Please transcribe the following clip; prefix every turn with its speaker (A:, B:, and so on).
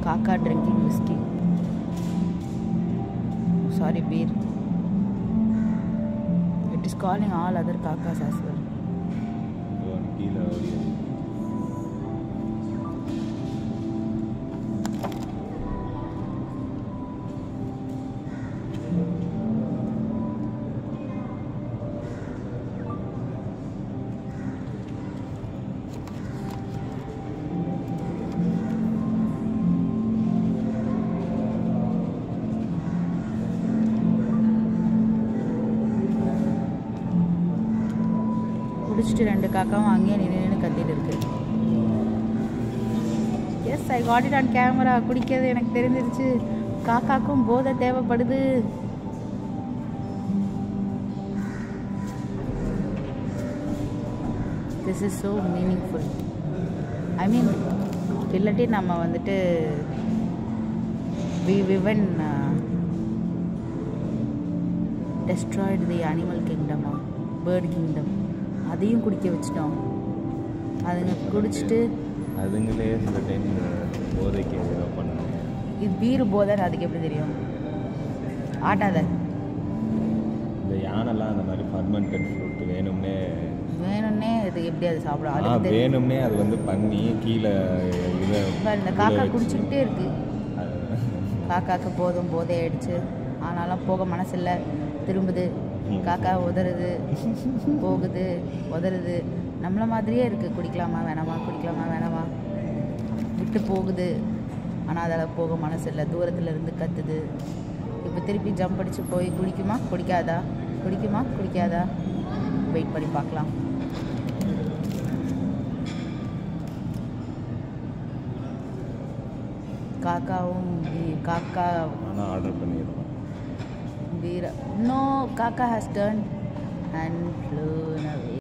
A: காக்கா drinking whisky sorry beer it is calling all other காக்காஸ் as well
B: கீழே ஓடி
A: குடிச்சிட்டு ரெண்டு காக்காவும் அங்கேயே நின்று நின்று கத்திட்டு இருக்கு yes I got it on camera குடிக்கிறது எனக்கு தெரிஞ்சிருச்சு காக்காக்கும் போதை தேவைப்படுது this is so meaningful I mean இல்லாட்டி நம்ம வந்துட்டு we we've destroyed the animal கிங்டமா பேர்ட் கிங்டம் அதையும் குடிக்க வச்சிட்டோம் அதுங்க குடிச்சிட்டு
B: அதுங்களே சில டைம் போதைக்கு ஏதோ பண்ணுவாங்க
A: இது பீரு போதைன்னு அதுக்கு எப்படி தெரியும் ஆட்டாத
B: இந்த யானைலாம் அந்த மாதிரி ஃபர்மெண்டட் ஃப்ரூட் வேணும்னே
A: வேணும்னே இது எப்படி அது சாப்பிடும்
B: ஆ
A: அதுக்கு தெரியும்
B: வேணும்னே அது வந்து பண்ணி கீழே இதை
A: இப்ப இந்த காக்கா குடிச்சுக்கிட்டே இருக்கு
B: அது-
A: காக்காக்கு போதும் போதை ஆயிடுச்சு ஆனாலும் போக மனசில்லை திரும்புது காக்கா உதறுது போகுது உதறுது நம்மள மாதிரியே இருக்குது குடிக்கலாமா வேணாமா குடிக்கலாமா வேணாமா விட்டு போகுது ஆனால் அதில் போக மனசு இல்லை தூரத்தில் இருந்து கத்துது இப்போ திருப்பி ஜம்ப் அடிச்சு போய் குடிக்குமா குடிக்காதா குடிக்குமா குடிக்காதா வெயிட் பண்ணி பார்க்கலாம் காக்காவும் வீ- காக்கா
B: ஆனால் ஆர்டர் பண்ணிடுவோம்
A: வீர நோ காக்கா has turn and flown away